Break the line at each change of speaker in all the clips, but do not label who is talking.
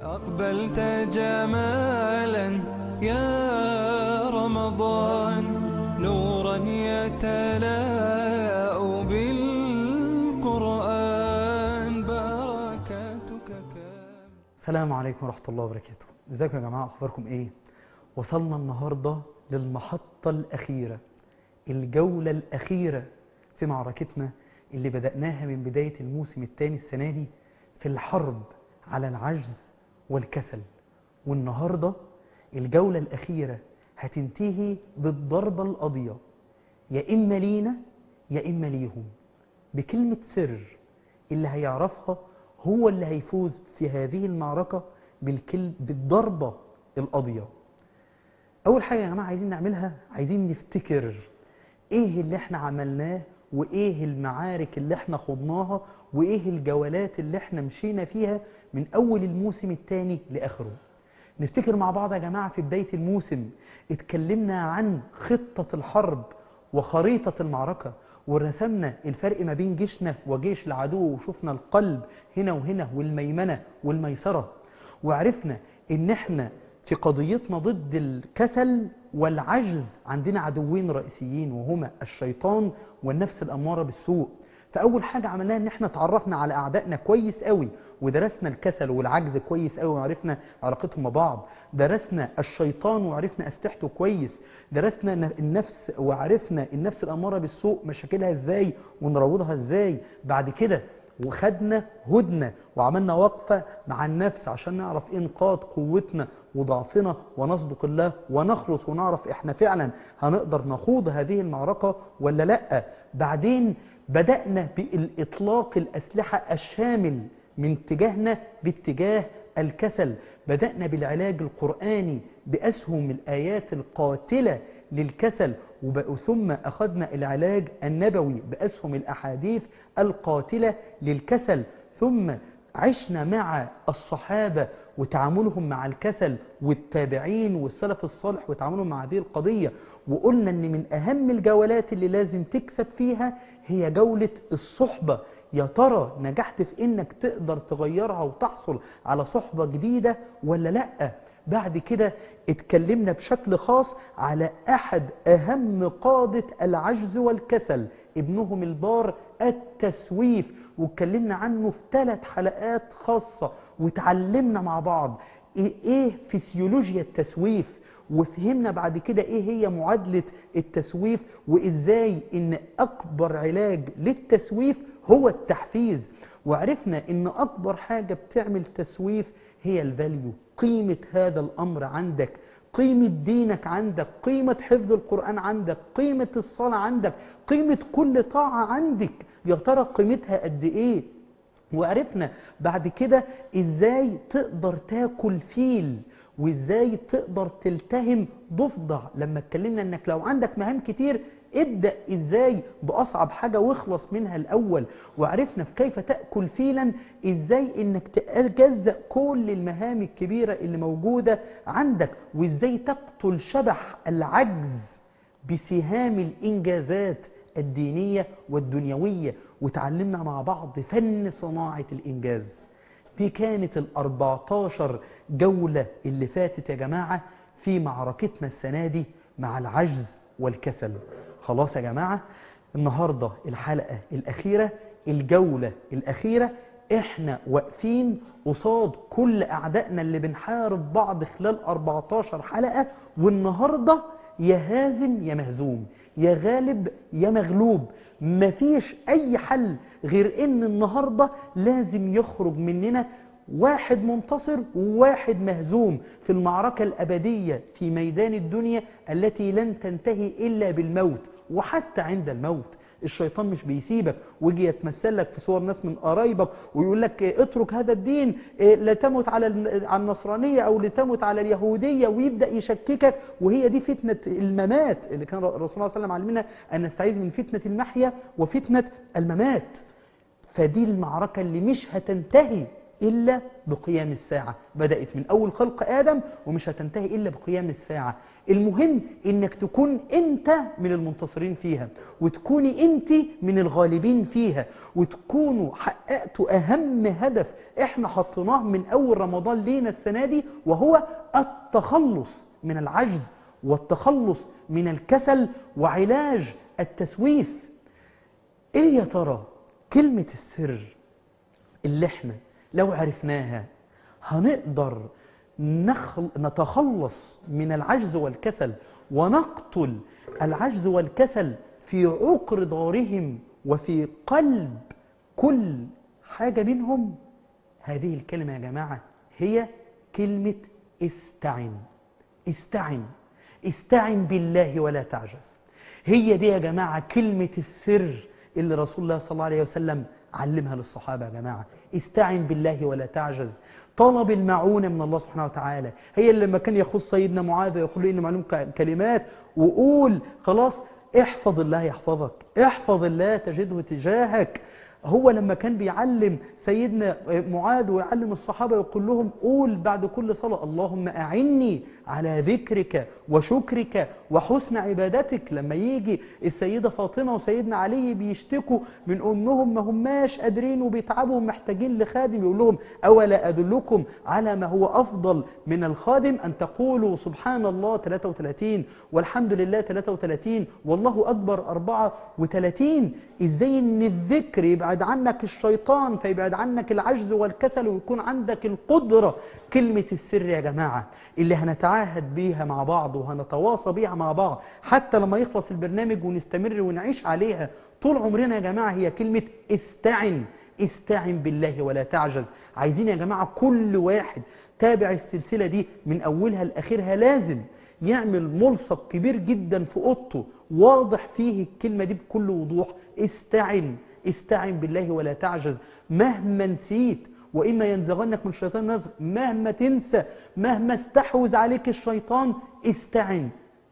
أقبلت جمالا يا رمضان نورا يتلاء بالقرآن بركاتك كام
السلام عليكم ورحمة الله وبركاته ازيكم يا جماعة اخباركم ايه وصلنا النهاردة للمحطة الأخيرة الجولة الأخيرة في معركتنا اللي بدأناها من بداية الموسم الثاني السنة دي في الحرب على العجز والكسل والنهاردة الجولة الأخيرة هتنتهي بالضربة القاضية يا إما لينا يا إما ليهم بكلمة سر اللي هيعرفها هو اللي هيفوز في هذه المعركة بالكل... بالضربة القاضية أول حاجة يا جماعة عايزين نعملها عايزين نفتكر إيه اللي إحنا عملناه وإيه المعارك اللي إحنا خضناها وإيه الجولات اللي إحنا مشينا فيها من أول الموسم الثاني لآخره نفتكر مع بعض يا جماعة في بداية الموسم اتكلمنا عن خطة الحرب وخريطة المعركة ورسمنا الفرق ما بين جيشنا وجيش العدو وشفنا القلب هنا وهنا والميمنة والميسرة وعرفنا ان احنا في قضيتنا ضد الكسل والعجز عندنا عدوين رئيسيين وهما الشيطان والنفس الأمارة بالسوء فأول حاجة عملناها ان احنا تعرفنا على أعدائنا كويس قوي ودرسنا الكسل والعجز كويس قوي وعرفنا علاقتهم ببعض درسنا الشيطان وعرفنا أسلحته كويس درسنا النفس وعرفنا النفس الأمارة بالسوء مشاكلها ازاي ونروضها ازاي بعد كده وخدنا هدنة وعملنا وقفة مع النفس عشان نعرف ايه نقاط قوتنا وضعفنا ونصدق الله ونخلص ونعرف احنا فعلا هنقدر نخوض هذه المعركة ولا لا بعدين بدأنا بإطلاق الأسلحة الشامل من اتجاهنا باتجاه الكسل بدأنا بالعلاج القرآني بأسهم الآيات القاتلة للكسل ثم أخذنا العلاج النبوي بأسهم الأحاديث القاتلة للكسل ثم عشنا مع الصحابة وتعاملهم مع الكسل والتابعين والسلف الصالح وتعاملهم مع هذه القضية وقلنا أن من أهم الجولات اللي لازم تكسب فيها هي جولة الصحبة يا ترى نجحت في انك تقدر تغيرها وتحصل على صحبة جديدة ولا لا بعد كده اتكلمنا بشكل خاص على احد اهم قادة العجز والكسل ابنهم البار التسويف واتكلمنا عنه في ثلاث حلقات خاصة وتعلمنا مع بعض ايه فسيولوجيا التسويف وفهمنا بعد كده ايه هي معادلة التسويف وازاي ان اكبر علاج للتسويف هو التحفيز وعرفنا ان اكبر حاجة بتعمل تسويف هي الفاليو قيمة هذا الامر عندك قيمة دينك عندك قيمة حفظ القرآن عندك قيمة الصلاة عندك قيمة كل طاعة عندك يا ترى قيمتها قد ايه وعرفنا بعد كده ازاي تقدر تاكل فيل وازاي تقدر تلتهم ضفدع لما اتكلمنا انك لو عندك مهام كتير ابدأ ازاي باصعب حاجة واخلص منها الاول وعرفنا في كيف تأكل فيلا ازاي انك تجزأ كل المهام الكبيرة اللي موجودة عندك وازاي تقتل شبح العجز بسهام الانجازات الدينية والدنيوية وتعلمنا مع بعض فن صناعة الانجاز دي كانت الأربعتاشر جولة اللي فاتت يا جماعة في معركتنا السنة دي مع العجز والكسل خلاص يا جماعة النهاردة الحلقة الأخيرة الجولة الأخيرة احنا واقفين قصاد كل أعدائنا اللي بنحارب بعض خلال 14 حلقة والنهاردة يا هازم يا مهزوم يا غالب يا مغلوب مفيش أي حل غير ان النهاردة لازم يخرج مننا واحد منتصر وواحد مهزوم في المعركة الأبدية في ميدان الدنيا التي لن تنتهي إلا بالموت وحتى عند الموت الشيطان مش بيسيبك ويجي يتمثل لك في صور ناس من قرايبك ويقول لك اترك هذا الدين لا تمت على على النصرانية أو لتمت على اليهودية ويبدأ يشككك وهي دي فتنة الممات اللي كان الرسول صلى الله عليه وسلم علمنا أن نستعيذ من فتنة المحيا وفتنة الممات فدي المعركة اللي مش هتنتهي إلا بقيام الساعة بدأت من أول خلق آدم ومش هتنتهي إلا بقيام الساعة المهم إنك تكون أنت من المنتصرين فيها وتكوني أنت من الغالبين فيها وتكونوا حققتوا أهم هدف إحنا حطيناه من أول رمضان لينا السنة دي وهو التخلص من العجز والتخلص من الكسل وعلاج التسويف ايه يا ترى كلمة السر اللي احنا لو عرفناها هنقدر نخل... نتخلص من العجز والكسل ونقتل العجز والكسل في عقر دارهم وفي قلب كل حاجة منهم هذه الكلمة يا جماعة هي كلمة استعن استعن استعن بالله ولا تعجز هي دي يا جماعة كلمة السر اللي رسول الله صلى الله عليه وسلم علمها للصحابة يا جماعة استعن بالله ولا تعجز طلب المعونة من الله سبحانه وتعالى هي اللي لما كان يخص سيدنا معاذ يقول له إن معلوم كلمات وقول خلاص احفظ الله يحفظك احفظ الله تجده تجاهك هو لما كان بيعلم سيدنا معاذ ويعلم الصحابة يقول لهم قول بعد كل صلاة اللهم أعني على ذكرك وشكرك وحسن عبادتك لما يجي السيدة فاطمة وسيدنا علي بيشتكوا من أمهم ما هماش قادرين وبيتعبوا محتاجين لخادم يقول لهم أولا أدلكم على ما هو أفضل من الخادم أن تقولوا سبحان الله 33 والحمد لله 33 والله أكبر 34 إزاي أن الذكر يبعد عنك الشيطان فيبعد عنك العجز والكسل ويكون عندك القدرة كلمة السر يا جماعة اللي هنتعاهد بيها مع بعض وهنتواصى بيها مع بعض حتى لما يخلص البرنامج ونستمر ونعيش عليها طول عمرنا يا جماعة هي كلمة استعن استعن بالله ولا تعجز عايزين يا جماعة كل واحد تابع السلسلة دي من أولها لآخرها لازم يعمل ملصق كبير جدا في أوضته واضح فيه الكلمة دي بكل وضوح استعن استعن بالله ولا تعجز مهما نسيت وإما ينزغنك من الشيطان نزغ مهما تنسى مهما استحوذ عليك الشيطان استعن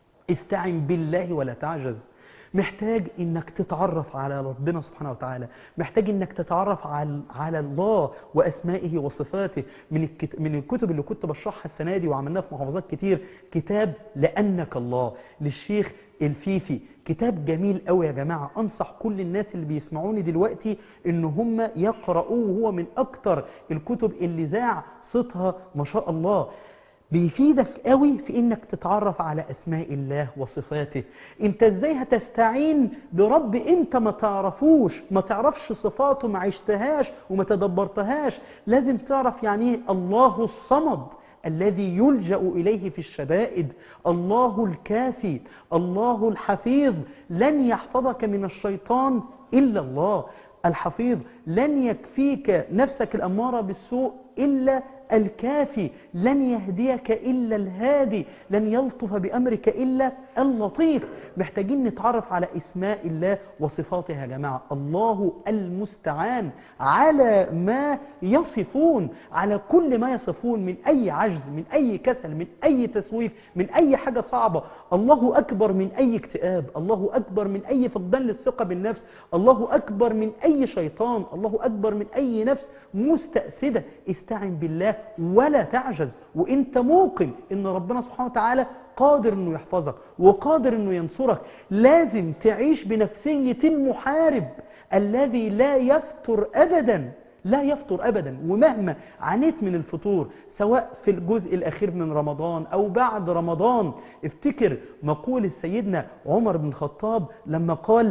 استعن بالله ولا تعجز محتاج انك تتعرف على ربنا سبحانه وتعالى محتاج انك تتعرف على على الله واسمائه وصفاته من الكت... من الكتب اللي كنت بشرحها السنه دي وعملناها في محافظات كتير كتاب لانك الله للشيخ الفيفي كتاب جميل قوي يا جماعة أنصح كل الناس اللي بيسمعوني دلوقتي إن هم يقرأوه وهو من أكتر الكتب اللي ذاع صوتها ما شاء الله بيفيدك قوي في انك تتعرف على اسماء الله وصفاته انت ازاي هتستعين برب انت ما تعرفوش ما تعرفش صفاته ما عشتهاش وما تدبرتهاش لازم تعرف يعني ايه الله الصمد الذي يلجأ إليه في الشدائد الله الكافي الله الحفيظ لن يحفظك من الشيطان إلا الله الحفيظ لن يكفيك نفسك الأمارة بالسوء إلا الكافي لن يهديك إلا الهادي لن يلطف بأمرك إلا اللطيف محتاجين نتعرف على اسماء الله وصفاته يا جماعة الله المستعان على ما يصفون على كل ما يصفون من أي عجز من أي كسل من أي تسويف من أي حاجة صعبة الله أكبر من أي اكتئاب الله أكبر من أي فقدان للثقة بالنفس الله أكبر من أي شيطان الله أكبر من أي نفس مستأسدة استعن بالله ولا تعجز وانت موقن ان ربنا سبحانه وتعالى قادر انه يحفظك وقادر انه ينصرك لازم تعيش بنفسية المحارب الذي لا يفتر ابدا لا يفطر ابدا ومهما عانيت من الفطور سواء في الجزء الاخير من رمضان او بعد رمضان افتكر مقول سيدنا عمر بن الخطاب لما قال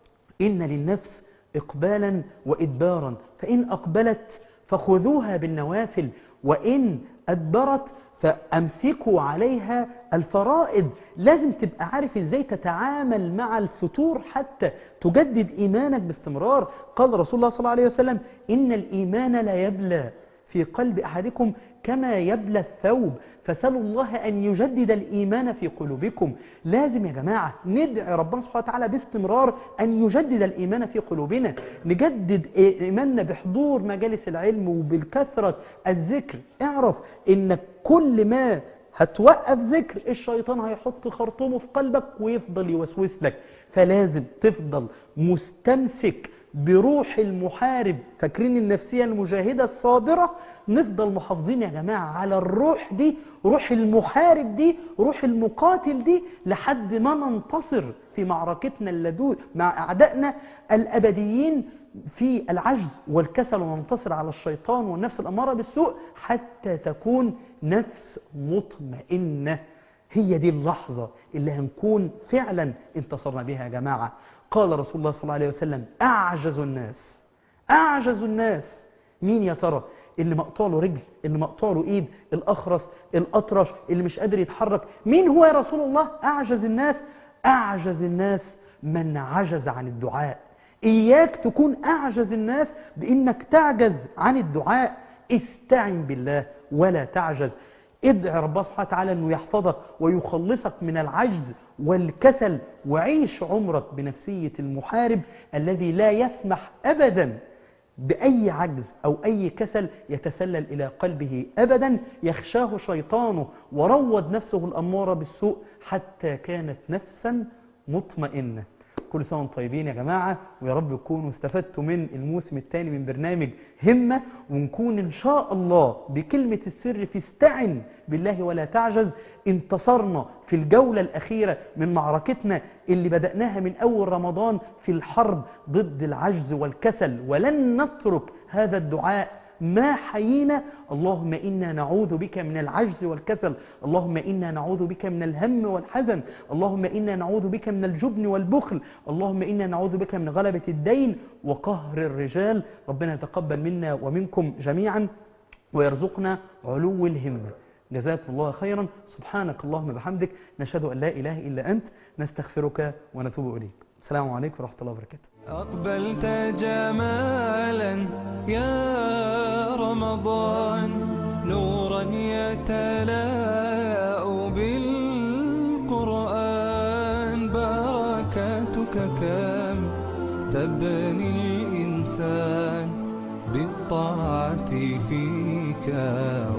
ان للنفس اقبالا وادبارا فان اقبلت فخذوها بالنوافل وإن أدبرت فأمسكوا عليها الفرائض لازم تبقى عارف ازاي تتعامل مع الفتور حتى تجدد إيمانك باستمرار قال رسول الله صلى الله عليه وسلم إن الإيمان لا يبلى في قلب أحدكم كما يبلى الثوب فسألوا الله أن يجدد الإيمان في قلوبكم لازم يا جماعة ندعي ربنا سبحانه وتعالى باستمرار أن يجدد الإيمان في قلوبنا نجدد إيماننا بحضور مجالس العلم وبالكثرة الذكر اعرف إن كل ما هتوقف ذكر الشيطان هيحط خرطومه في قلبك ويفضل يوسوس لك فلازم تفضل مستمسك بروح المحارب فاكرين النفسية المجاهدة الصابرة نفضل محافظين يا جماعة على الروح دي روح المحارب دي روح المقاتل دي لحد ما ننتصر في معركتنا اللدود مع أعدائنا الأبديين في العجز والكسل وننتصر على الشيطان والنفس الأمارة بالسوء حتى تكون نفس مطمئنة هي دي اللحظة اللي هنكون فعلا انتصرنا بها يا جماعة قال رسول الله صلى الله عليه وسلم أعجز الناس أعجز الناس مين يا ترى اللي مقطوع له رجل اللي مقطوع له ايد الاخرس الاطرش اللي مش قادر يتحرك مين هو يا رسول الله اعجز الناس اعجز الناس من عجز عن الدعاء اياك تكون اعجز الناس بانك تعجز عن الدعاء استعن بالله ولا تعجز ادعي ربنا سبحانه وتعالى انه يحفظك ويخلصك من العجز والكسل وعيش عمرك بنفسية المحارب الذي لا يسمح ابدا بأي عجز أو أي كسل يتسلل إلى قلبه أبدا يخشاه شيطانه وروض نفسه الأمارة بالسوء حتى كانت نفسا مطمئنة كل سنة وانتم طيبين يا جماعة ويا رب تكونوا استفدتوا من الموسم الثاني من برنامج همة ونكون إن شاء الله بكلمة السر في استعن بالله ولا تعجز انتصرنا في الجولة الأخيرة من معركتنا اللي بدأناها من أول رمضان في الحرب ضد العجز والكسل ولن نترك هذا الدعاء ما حيينا اللهم إنا نعوذ بك من العجز والكسل اللهم إنا نعوذ بك من الهم والحزن اللهم إنا نعوذ بك من الجبن والبخل اللهم إنا نعوذ بك من غلبة الدين وقهر الرجال ربنا يتقبل منا ومنكم جميعا ويرزقنا علو الهمة جزاكم الله خيرا سبحانك اللهم بحمدك نشهد أن لا إله إلا أنت نستغفرك ونتوب إليك السلام عليكم ورحمة الله وبركاته
أقبلت جمالا يا رمضان نورا يتلاء بالقرآن بركاتك كم تبني الإنسان بالطاعة فيك